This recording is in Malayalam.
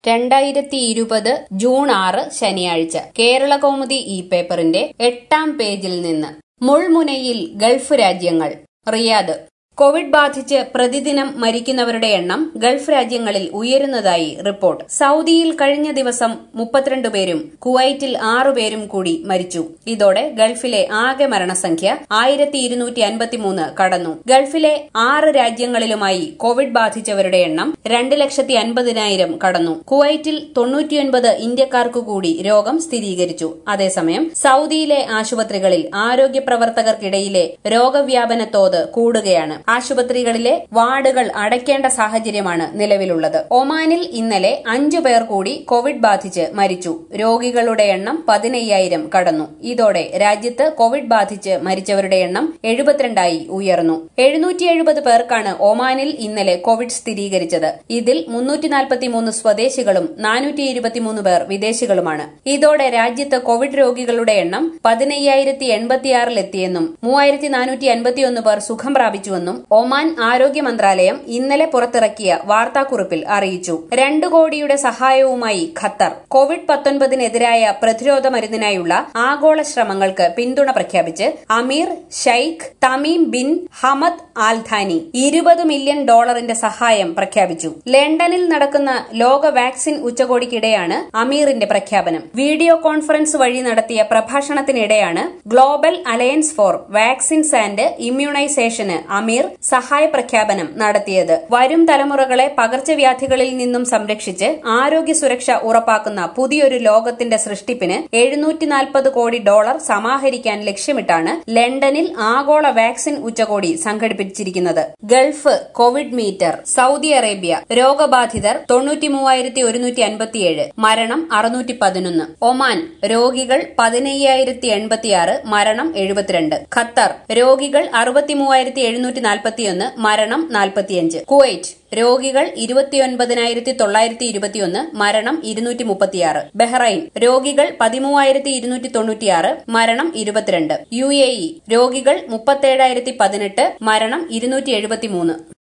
രണ്ടായിരത്തി ഇരുപത് ജൂൺ ആറ് ശനിയാഴ്ച കേരളകൗമുദി ഈ പേപ്പറിന്റെ എട്ടാം പേജിൽ നിന്ന് മുൾമുനയിൽ ഗൾഫ് രാജ്യങ്ങൾ റിയാദ് കോവിഡ് ബാധിച്ച് പ്രതിദിനം മരിക്കുന്നവരുടെ എണ്ണം ഗൾഫ് രാജ്യങ്ങളിൽ ഉയരുന്നതായി റിപ്പോർട്ട് സൗദിയിൽ കഴിഞ്ഞ ദിവസം മുപ്പത്തിരണ്ട് പേരും കുവൈറ്റിൽ ആറുപേരും കൂടി മരിച്ചു ഇതോടെ ഗൾഫിലെ ആകെ മരണസംഖ്യ ആയിരത്തി ഇരുന്നൂറ്റി അൻപത്തിമൂന്ന് കടന്നു ഗൾഫിലെ ആറ് രാജ്യങ്ങളിലുമായി കോവിഡ് ബാധിച്ചവരുടെ എണ്ണം രണ്ട് ലക്ഷത്തി അൻപതിനായിരം കടന്നു കുവൈറ്റിൽ തൊണ്ണൂറ്റിയൊൻപത് ഇന്ത്യക്കാർക്കു കൂടി രോഗം സ്ഥിരീകരിച്ചു അതേസമയം സൗദിയിലെ ആശുപത്രികളിൽ ആരോഗ്യ പ്രവർത്തകർക്കിടയിലെ രോഗവ്യാപന തോത് കൂടുകയാണ് ആശുപത്രികളിലെ വാർഡുകൾ അടയ്ക്കേണ്ട സാഹചര്യമാണ് നിലവിലുള്ളത് ഒമാനിൽ ഇന്നലെ അഞ്ചു പേർ കൂടി കോവിഡ് ബാധിച്ച് മരിച്ചു രോഗികളുടെ എണ്ണം പതിനയ്യായിരം കടന്നു ഇതോടെ രാജ്യത്ത് കോവിഡ് ബാധിച്ച് മരിച്ചവരുടെ എണ്ണം എഴുപത്തിരണ്ടായി ഉയർന്നു എഴുന്നൂറ്റി എഴുപത് പേർക്കാണ് ഒമാനിൽ ഇന്നലെ കോവിഡ് സ്ഥിരീകരിച്ചത് ഇതിൽ മുന്നൂറ്റി നാൽപ്പത്തിമൂന്ന് സ്വദേശികളും നാനൂറ്റി ഇരുപത്തിമൂന്ന് പേർ വിദേശികളുമാണ് ഇതോടെ രാജ്യത്ത് കോവിഡ് രോഗികളുടെ എണ്ണം പതിനയ്യായിരത്തി എൺപത്തിയാറിലെത്തിയെന്നും മൂവായിരത്തി നാനൂറ്റി അൻപത്തിയൊന്ന് പേർ സുഖം പ്രാപിച്ചുവെന്നും ഒമാൻ ആരോഗ്യ മന്ത്രാലയം ഇന്നലെ പുറത്തിറക്കിയ വാർത്താക്കുറിപ്പിൽ അറിയിച്ചു രണ്ടു കോടിയുടെ സഹായവുമായി ഖത്തർ കോവിഡ് പത്തൊൻപതിനെതിരായ പ്രതിരോധ മരുന്നിനായുള്ള ആഗോള ശ്രമങ്ങൾക്ക് പിന്തുണ പ്രഖ്യാപിച്ച് അമീർ Sheikh Tamim bin Hamad Al Thani ഇരുപത് മില്യൺ ഡോളറിന്റെ സഹായം പ്രഖ്യാപിച്ചു ലണ്ടനിൽ നടക്കുന്ന ലോക വാക്സിൻ ഉച്ചകോടിക്കിടെയാണ് അമീറിന്റെ പ്രഖ്യാപനം വീഡിയോ കോൺഫറൻസ് വഴി നടത്തിയ പ്രഭാഷണത്തിനിടെയാണ് Global Alliance for Vaccines and ഇമ്മ്യൂണൈസേഷന് അമീർ സഹായ പ്രഖ്യാപനം നടത്തിയത് വരും തലമുറകളെ പകർച്ചവ്യാധികളിൽ നിന്നും സംരക്ഷിച്ച് ആരോഗ്യ സുരക്ഷ ഉറപ്പാക്കുന്ന പുതിയൊരു ലോകത്തിന്റെ സൃഷ്ടിപ്പിന് എഴുന്നൂറ്റി നാൽപ്പത് കോടി ഡോളർ സമാഹരിക്കാൻ ലക്ഷ്യമിട്ടാണ് ലണ്ടനിൽ ആഗോള വാക്സിൻ ഉച്ചകോടി സംഘടിപ്പിച്ചിരിക്കുന്നത് Gulf Covid meter Saudi Arabia രോഗബാധിതർ തൊണ്ണൂറ്റി മൂവായിരത്തി ഒരുന്നൂറ്റി അൻപത്തിയേഴ് മരണം അറുന്നൂറ്റി പതിനൊന്ന് ഒമാൻ രോഗികൾ പതിനയ്യായിരത്തി എൺപത്തിയാറ് മരണം എഴുപത്തിരണ്ട് ഖത്തർ രോഗികൾ അറുപത്തി മൂവായിരത്തി എഴുന്നൂറ്റി നാൽപ്പത്തിയൊന്ന് മരണം നാൽപ്പത്തിയഞ്ച് കുവൈറ്റ് രോഗികൾ ഇരുപത്തിയൊൻപതിനായിരത്തി തൊള്ളായിരത്തി ഇരുപത്തിയൊന്ന് മരണം ഇരുന്നൂറ്റി മുപ്പത്തിയാറ് ബഹ്റൈൻ രോഗികൾ പതിമൂവായിരത്തി ഇരുന്നൂറ്റി തൊണ്ണൂറ്റിയാറ് മരണം ഇരുപത്തിരണ്ട് യു എ ഇ രോഗികൾ മുപ്പത്തേഴായിരത്തി പതിനെട്ട് മരണം ഇരുന്നൂറ്റി എഴുപത്തിമൂന്ന്